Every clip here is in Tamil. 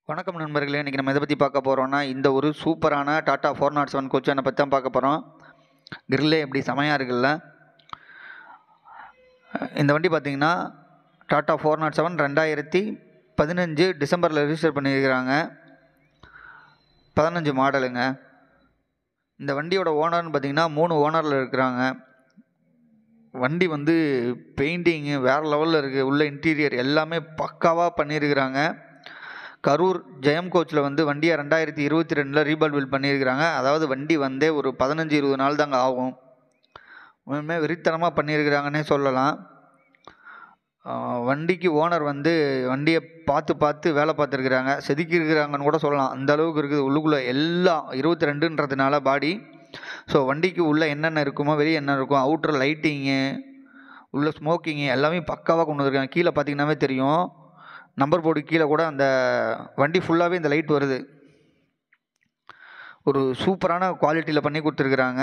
வணக்கம் நண்பர்களே இன்றைக்கி நம்ம எதை பற்றி பார்க்க போகிறோம்னா இந்த ஒரு சூப்பரான டாட்டா ஃபோர் நாட் செவன் கோச்சனை பற்றி தான் பார்க்க போகிறோம் கிரில்லே எப்படி செமையாக இருக்குல்ல இந்த வண்டி பார்த்தீங்கன்னா டாட்டா ஃபோர் நாட் செவன் ரெண்டாயிரத்தி பதினஞ்சு டிசம்பரில் ரிஜிஸ்டர் பண்ணியிருக்கிறாங்க பதினஞ்சு மாடலுங்க இந்த வண்டியோட ஓனர்னு பார்த்தீங்கன்னா மூணு ஓனரில் இருக்கிறாங்க வண்டி வந்து பெயிண்டிங்கு வேறு லெவலில் இருக்குது உள்ள இன்டீரியர் எல்லாமே பக்காவாக பண்ணியிருக்கிறாங்க கரூர் ஜெயம் கோச்சில் வந்து வண்டியை ரெண்டாயிரத்தி இருபத்தி ரெண்டில் ரீபால் பில் பண்ணியிருக்கிறாங்க அதாவது வண்டி வந்தே ஒரு பதினஞ்சு இருபது நாள் தாங்க ஆகும் உண்மையுமே வெறித்தனமாக பண்ணியிருக்கிறாங்கன்னே சொல்லலாம் ஆஹ் வண்டிக்கு ஓனர் வந்து வண்டியை பார்த்து பார்த்து வேலை பார்த்துருக்குறாங்க செதுக்கியிருக்கிறாங்கன்னு கூட சொல்லலாம் அந்த அளவுக்கு இருக்குது உள்ளுக்குள்ளே எல்லாம் இருபத்தி ரெண்டுன்றதுனால பாடி ஸோ வண்டிக்கு உள்ளே என்னென்ன இருக்குமோ வெளியே என்ன இருக்கும் அவுட்ரு லைட்டிங்கு உள்ள ஸ்மோக்கிங்கு எல்லாமே பக்காவாக கொண்டு வந்திருக்காங்க கீழே பார்த்தீங்கன்னாவே தெரியும் நம்பர் போர்டு கீழே கூட அந்த வண்டி ஃபுல்லாகவே இந்த லைட் வருது ஒரு சூப்பரான குவாலிட்டியில் பண்ணி கொடுத்துருக்குறாங்க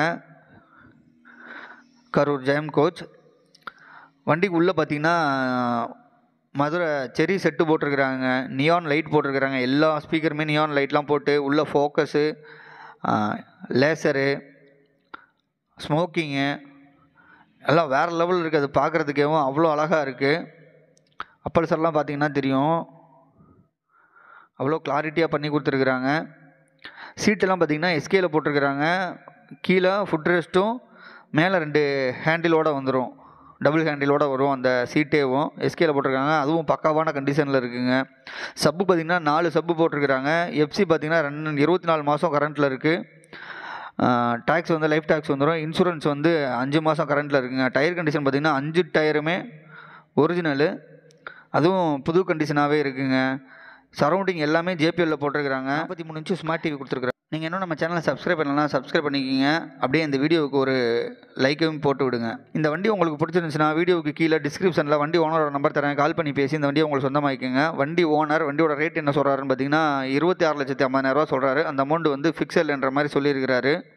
கரூர் ஜெயம் கோச் வண்டிக்கு உள்ளே பார்த்தீங்கன்னா மதுரை செரி செட்டு போட்டிருக்கிறாங்க நியான் லைட் போட்டிருக்கிறாங்க எல்லா ஸ்பீக்கருமே நியான் லைட்லாம் போட்டு உள்ளே ஃபோக்கஸு லேசரு ஸ்மோக்கிங்கு எல்லாம் வேறு லெவல் இருக்குது அது பார்க்குறதுக்கேவும் அவ்வளோ அழகாக இருக்குது அப்பல்சர்லாம் பார்த்தீங்கன்னா தெரியும் அவ்வளோ கிளாரிட்டியாக பண்ணி கொடுத்துருக்குறாங்க சீட்டெல்லாம் பார்த்தீங்கன்னா எஸ்கேல போட்டிருக்கிறாங்க கீழே ஃபுட் ரெஸ்ட்டும் மேலே ரெண்டு ஹேண்டிலோடு வந்துடும் டபுள் ஹேண்டிலோடு வரும் அந்த சீட்டேவும் எஸ்கேல போட்டிருக்காங்க அதுவும் பக்காவான கண்டிஷனில் இருக்குங்க சப்பு பார்த்திங்கன்னா நாலு சப்பு போட்டிருக்கிறாங்க எஃப்சி பார்த்திங்கன்னா ரெண்டு இருபத்தி நாலு மாதம் கரண்ட்டில் இருக்குது டேக்ஸ் வந்து லைஃப் டேக்ஸ் வந்துடும் இன்சூரன்ஸ் வந்து அஞ்சு மாதம் கரண்ட்டில் இருக்குங்க டயர் கண்டிஷன் பார்த்திங்கன்னா அஞ்சு டயருமே ஒரிஜினலு அதுவும் புது கண்டிஷனாகவே இருக்குங்க சரௌண்டிங் எல்லாமே ஜேபிஎல்ல போட்டிருக்கிறாங்க நாற்பத்தி மூணு இன்ச்சு ஸ்மார்ட் டிவி கொடுத்துருக்குறாங்க நீங்கள் இன்னும் நம்ம சேனலை சப்ஸ்கிரைப் பண்ணலாம் சப்ஸ்கிரைப் பண்ணிக்கிங்க அப்படியே இந்த வீடியோவுக்கு ஒரு லைக்கையும் போட்டு விடுங்க இந்த வண்டி உங்களுக்கு பிடிச்சிருந்துச்சுன்னா வீடியோவுக்கு கீழே டிஸ்கிரிப்ஷனில் வண்டி ஓனரோட நம்பர் தரேன் கால் பண்ணி பேசி இந்த வண்டியை உங்களுக்கு சொந்தமாக்கிங்க வண்டி ஓனர் வண்டியோட ரேட் என்ன சொல்கிறாருன்னு பார்த்தீங்கன்னா இருபத்தி ஆறு லட்சத்தி ஐம்பதாயிரரூவா சொல்கிறாரு அந்த அமௌண்ட் வந்து ஃபிக்ஸல் என்ற மாதிரி சொல்லியிருக்கிறாரு